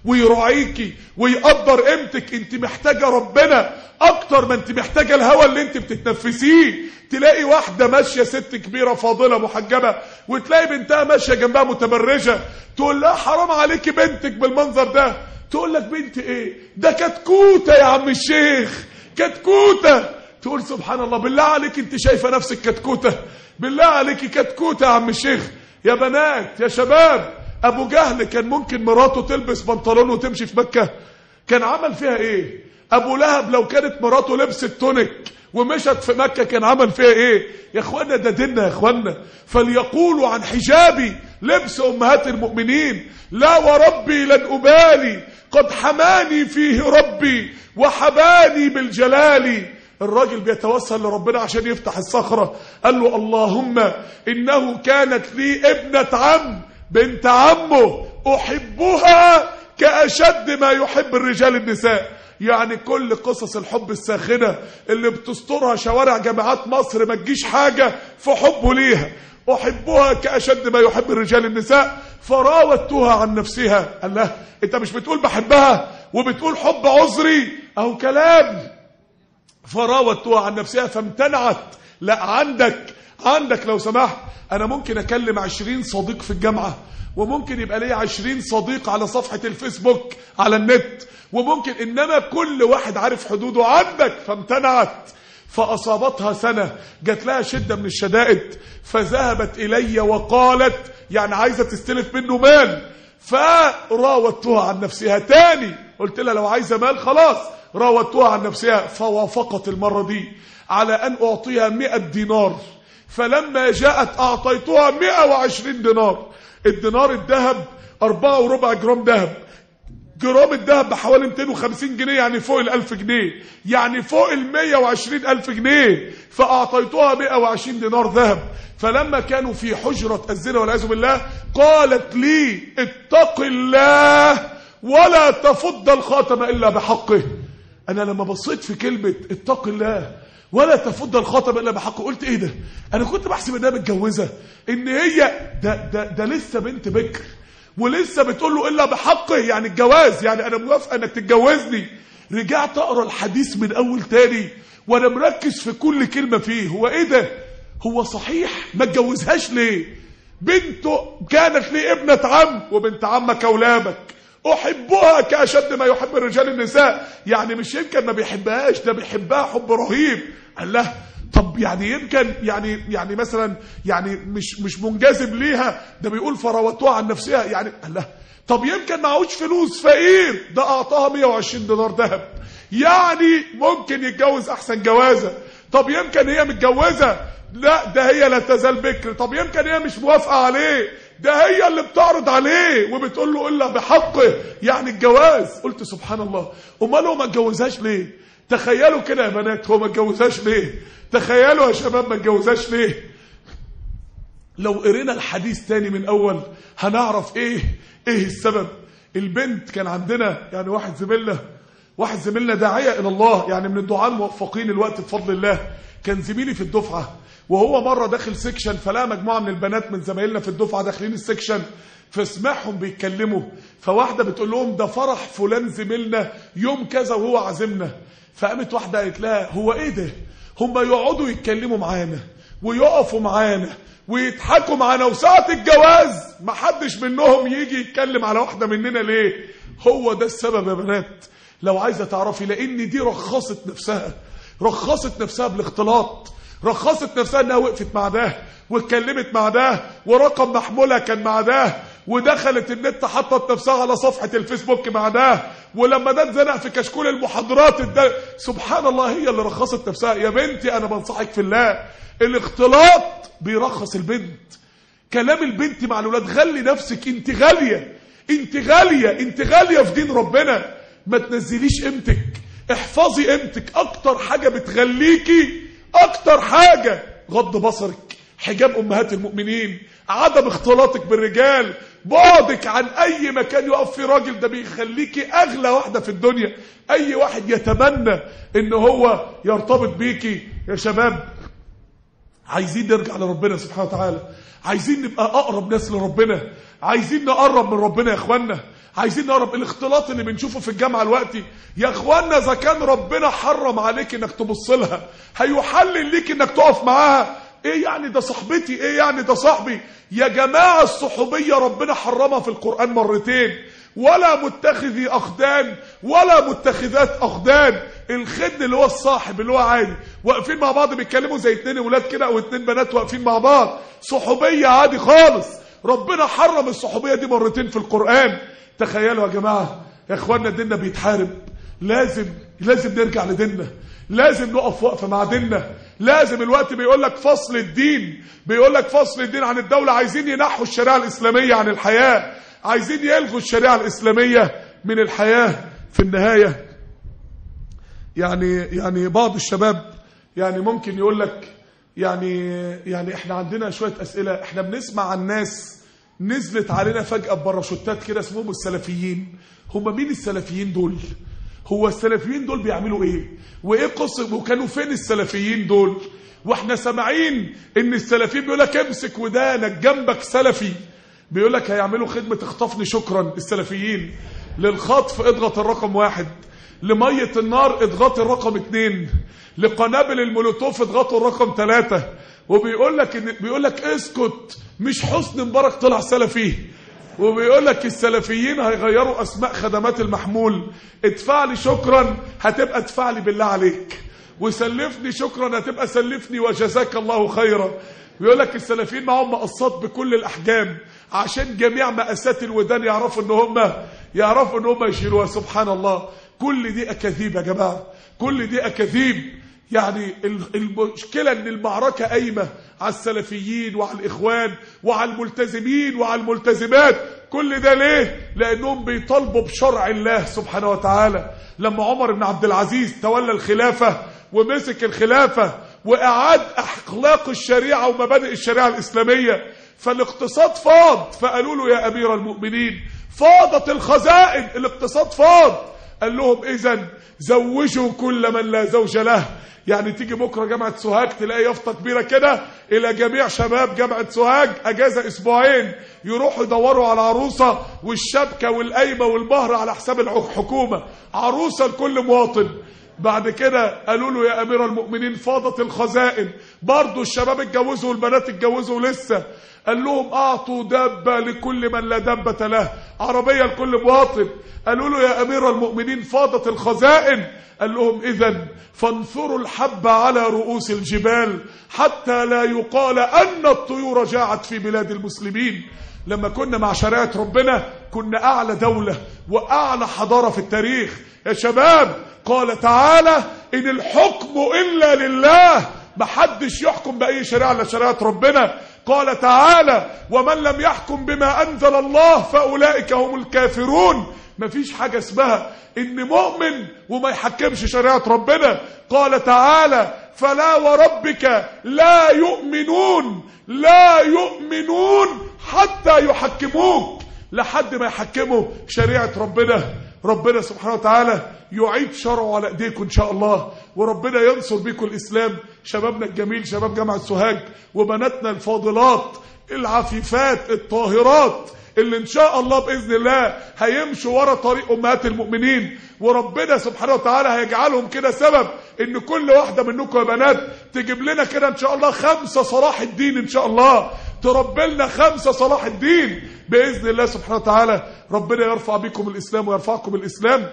ويراعيكي ويقدر قيمتك انت محتاجة ربنا اكتر ما انت محتاجة الهوى اللي انت بتتنفسيه تلاقي واحدة ماشية ست كبيرة فاضلة محجبة وتلاقي بنتها ماشية جنبها متبرجة تقول لها حرام عليكي بنتك بالمنظر ده تقول لك بنت ايه ده كتكوتة يا عم الشيخ كتكوتة تقول سبحان الله بالله عليك انت شايفة نفسك كتكوتة بالله عليك كتكوتة يا عم الشيخ يا بنات يا شباب ابو جهل كان ممكن مراته تلبس بنطلون وتمشي في مكة كان عمل فيها ايه ابو لهب لو كانت مراته لبست تونيك ومشت في مكة كان عمل فيها ايه يا اخوانا ده ديننا يا اخوانا فليقولوا عن حجابي لبس امهات المؤمنين لا وربي لن ابالي قد حماني فيه ربي وحباني بالجلال الراجل بيتوسل لربنا عشان يفتح الصخرة قال له اللهم إنه كانت لي ابنة عم بنت عمه أحبها كأشد ما يحب الرجال النساء يعني كل قصص الحب الساخنة اللي بتسترها شوارع جامعات مصر ما تجيش حاجة في حبه ليها أحبها كأشد ما يحب الرجال النساء فراودتها عن نفسها قال لها انت مش بتقول بحبها وبتقول حب عذري أو كلام فراودتها عن نفسها فامتنعت لا عندك عندك لو سمحت انا ممكن اكلم عشرين صديق في الجامعة وممكن يبقى لي عشرين صديق على صفحة الفيسبوك على النت وممكن انما كل واحد عارف حدوده عندك فامتنعت فاصابتها سنة جات لها شدة من الشدائد فذهبت الي وقالت يعني عايزة تستلف منه مال فراودتها عن نفسها تاني قلت لها لو عايزة مال خلاص راودتها عن نفسها فوافقت المرة دي على أن أعطيها مئة دينار فلما جاءت أعطيتها مئة وعشرين دينار الدينار الذهب أربعة وربع جرام ذهب جرام الذهب بحوالي 250 جنيه يعني فوق الألف جنيه يعني فوق المية وعشرين ألف جنيه فأعطيتها مئة وعشرين دينار ذهب فلما كانوا في حجرة الزنا والعياذ بالله قالت لي اتق الله ولا تفض الخاتم إلا بحقه أنا لما بصيت في كلمة اتق الله ولا تفض الخاتم إلا بحقه قلت إيه ده أنا كنت بحسب إنها متجوزة إن هي ده, ده, ده لسه بنت بكر ولسه بتقول له إلا بحقه يعني الجواز يعني أنا موافقة إنك تتجوزني رجعت أقرأ الحديث من أول تاني وأنا مركز في كل كلمة فيه هو إيه ده هو صحيح ما اتجوزهاش ليه بنته كانت لي ابنة عم وبنت عمك أولادك أحبها كأشد ما يحب الرجال النساء يعني مش يمكن ما بيحبهاش ده بيحبها حب رهيب قال له طب يعني يمكن يعني يعني مثلا يعني مش مش منجذب ليها ده بيقول فراوتها عن نفسها يعني قال له طب يمكن معهوش فلوس فقير ده اعطاها 120 دينار ذهب يعني ممكن يتجوز احسن جوازه طب يمكن هي متجوزه لا ده هي لا تزال بكر طب يمكن هي مش موافقه عليه ده هي اللي بتعرض عليه وبتقول له الا بحقه يعني الجواز قلت سبحان الله امال هو ما اتجوزهاش ليه تخيلوا كده يا بنات هو ما اتجوزهاش ليه تخيلوا يا شباب ما اتجوزهاش ليه لو قرينا الحديث تاني من اول هنعرف ايه ايه السبب البنت كان عندنا يعني واحد زميلنا واحد زميلنا داعيه الى الله يعني من الدعاء الموفقين الوقت بفضل الله كان زميلي في الدفعه وهو مرة داخل سيكشن فلا مجموعة من البنات من زمايلنا في الدفعة داخلين السيكشن فسمعهم بيتكلموا فواحدة بتقول لهم ده فرح فلان زميلنا يوم كذا وهو عازمنا فقامت واحدة قالت لها هو ايه ده هم يقعدوا يتكلموا معانا ويقفوا معانا ويضحكوا معانا وساعة الجواز محدش منهم يجي يتكلم على واحدة مننا ليه هو ده السبب يا بنات لو عايزة تعرفي لان دي رخصت نفسها رخصت نفسها بالاختلاط رخصت نفسها انها وقفت مع ده واتكلمت مع ده ورقم محمولها كان مع ده ودخلت النت حطت نفسها على صفحة الفيسبوك مع ده ولما ده اتزنق في كشكول المحاضرات ده سبحان الله هي اللي رخصت نفسها يا بنتي انا بنصحك في الله الاختلاط بيرخص البنت كلام البنت مع الولاد غلي نفسك انت غالية انت غالية انت غالية في دين ربنا ما تنزليش قيمتك احفظي قيمتك اكتر حاجة بتغليكي اكتر حاجة غض بصرك حجاب امهات المؤمنين عدم اختلاطك بالرجال بعدك عن اي مكان يقف فيه راجل ده بيخليكي اغلى واحدة في الدنيا اي واحد يتمنى ان هو يرتبط بيكي يا شباب عايزين نرجع لربنا سبحانه وتعالى عايزين نبقى اقرب ناس لربنا عايزين نقرب من ربنا يا اخوانا عايزين نقرب الاختلاط اللي بنشوفه في الجامعه دلوقتي يا اخوانا اذا كان ربنا حرم عليك انك تبص لها هيحلل ليك انك تقف معاها ايه يعني ده صاحبتي ايه يعني ده صاحبي يا جماعه الصحوبيه ربنا حرمها في القران مرتين ولا متخذي اخدان ولا متخذات اخدان الخد اللي هو الصاحب اللي هو عادي واقفين مع بعض بيتكلموا زي اتنين ولاد كده او اتنين بنات واقفين مع بعض صحوبيه عادي خالص ربنا حرم الصحوبيه دي مرتين في القران تخيلوا يا جماعه يا اخوانا ديننا بيتحارب لازم لازم نرجع لديننا لازم نقف وقفه مع ديننا لازم الوقت بيقول لك فصل الدين بيقول لك فصل الدين عن الدوله عايزين ينحوا الشريعه الاسلاميه عن الحياه عايزين يلغوا الشريعه الاسلاميه من الحياه في النهايه يعني يعني بعض الشباب يعني ممكن يقول لك يعني يعني احنا عندنا شويه اسئله احنا بنسمع عن ناس نزلت علينا فجاه بباراشوتات كده اسمهم السلفيين هم مين السلفيين دول هو السلفيين دول بيعملوا ايه وايه قصه وكانوا فين السلفيين دول واحنا سامعين ان السلفيين بيقول لك امسك ودانك جنبك سلفي بيقول لك هيعملوا خدمه اخطفني شكرا السلفيين للخطف اضغط الرقم واحد لمية النار اضغط الرقم اتنين لقنابل المولوتوف اضغطوا الرقم ثلاثة وبيقول لك إن بيقول لك اسكت مش حسن مبارك طلع سلفي وبيقول لك السلفيين هيغيروا اسماء خدمات المحمول ادفع لي شكرا هتبقى ادفع لي بالله عليك وسلفني شكرا هتبقى سلفني وجزاك الله خيرا بيقول لك السلفيين معاهم مقصات بكل الاحجام عشان جميع مقاسات الودان يعرفوا ان هم يعرفوا ان هم يشيلوها سبحان الله كل دي اكاذيب يا جماعه كل دي اكاذيب يعني المشكله ان المعركه قايمه على السلفيين وعلى الاخوان وعلى الملتزمين وعلى الملتزمات كل ده ليه لانهم بيطالبوا بشرع الله سبحانه وتعالى لما عمر بن عبد العزيز تولى الخلافه ومسك الخلافه واعاد اخلاق الشريعه ومبادئ الشريعه الاسلاميه فالاقتصاد فاض فقالوا له يا امير المؤمنين فاضت الخزائن الاقتصاد فاض قال لهم اذا زوجوا كل من لا زوج له يعني تيجي بكره جامعه سوهاج تلاقي يافطه كبيره كده الى جميع شباب جامعه سوهاج اجازه اسبوعين يروحوا يدوروا على عروسه والشبكه والقايمه والمهر على حساب الحكومه عروسه لكل مواطن بعد كده قالوا له يا امير المؤمنين فاضت الخزائن برضه الشباب اتجوزوا والبنات اتجوزوا لسه قال لهم اعطوا دابه لكل من لا دابه له عربيه لكل مواطن قالوا له يا امير المؤمنين فاضت الخزائن قال لهم اذا فانثروا الحب على رؤوس الجبال حتى لا يقال ان الطيور جاعت في بلاد المسلمين لما كنا مع شريعه ربنا كنا اعلى دوله واعلى حضاره في التاريخ يا شباب قال تعالى ان الحكم الا لله محدش يحكم باي شريعه الا شريعه ربنا قال تعالى ومن لم يحكم بما انزل الله فاولئك هم الكافرون مفيش حاجه اسمها ان مؤمن وما يحكمش شريعه ربنا قال تعالى فلا وربك لا يؤمنون لا يؤمنون حتى يحكموك لحد ما يحكموا شريعه ربنا ربنا سبحانه وتعالى يعيد شرعه على ايديكم ان شاء الله وربنا ينصر بيكم الاسلام شبابنا الجميل شباب جامعه سوهاج وبناتنا الفاضلات العفيفات الطاهرات اللي ان شاء الله باذن الله هيمشوا ورا طريق امهات المؤمنين وربنا سبحانه وتعالى هيجعلهم كده سبب ان كل واحده منكم يا بنات تجيب لنا كده ان شاء الله خمسه صلاح الدين ان شاء الله تربي لنا خمسه صلاح الدين باذن الله سبحانه وتعالى ربنا يرفع بكم الاسلام ويرفعكم الاسلام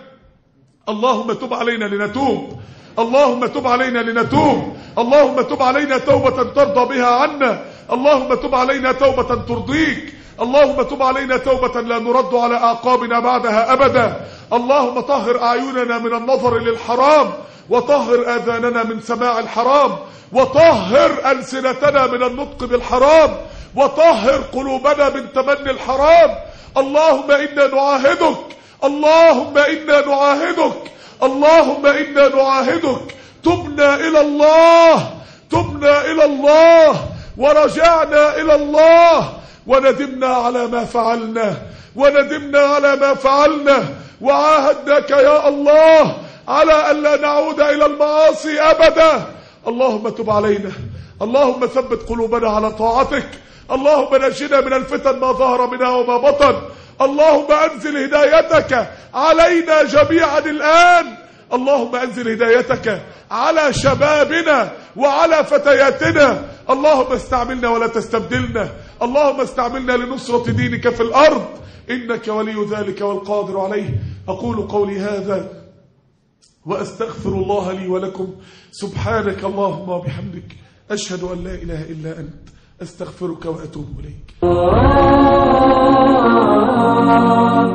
اللهم تب علينا لنتوب اللهم تب علينا لنتوب اللهم تب علينا توبة ترضى بها عنا اللهم تب علينا توبة ترضيك اللهم تب علينا توبة لا نرد على أعقابنا بعدها أبدا اللهم طهر أعيننا من النظر للحرام وطهر آذاننا من سماع الحرام وطهر ألسنتنا من النطق بالحرام وطهر قلوبنا من تمني الحرام اللهم إنا نعاهدك اللهم إنا نعاهدك اللهم إنا نعاهدك تبنا إلى الله تبنا إلى الله ورجعنا إلى الله وندمنا على ما فعلنا وندمنا على ما فعلنا وعاهدناك يا الله على ألا نعود إلى المعاصي أبدا اللهم تب علينا اللهم ثبت قلوبنا على طاعتك اللهم نجنا من الفتن ما ظهر منها وما بطن اللهم أنزل هدايتك علينا جميعا الآن اللهم أنزل هدايتك على شبابنا وعلى فتياتنا اللهم استعملنا ولا تستبدلنا اللهم استعملنا لنصرة دينك في الأرض إنك ولي ذلك والقادر عليه أقول قولي هذا وأستغفر الله لي ولكم سبحانك اللهم وبحمدك أشهد أن لا إله إلا أنت أستغفرك وأتوب إليك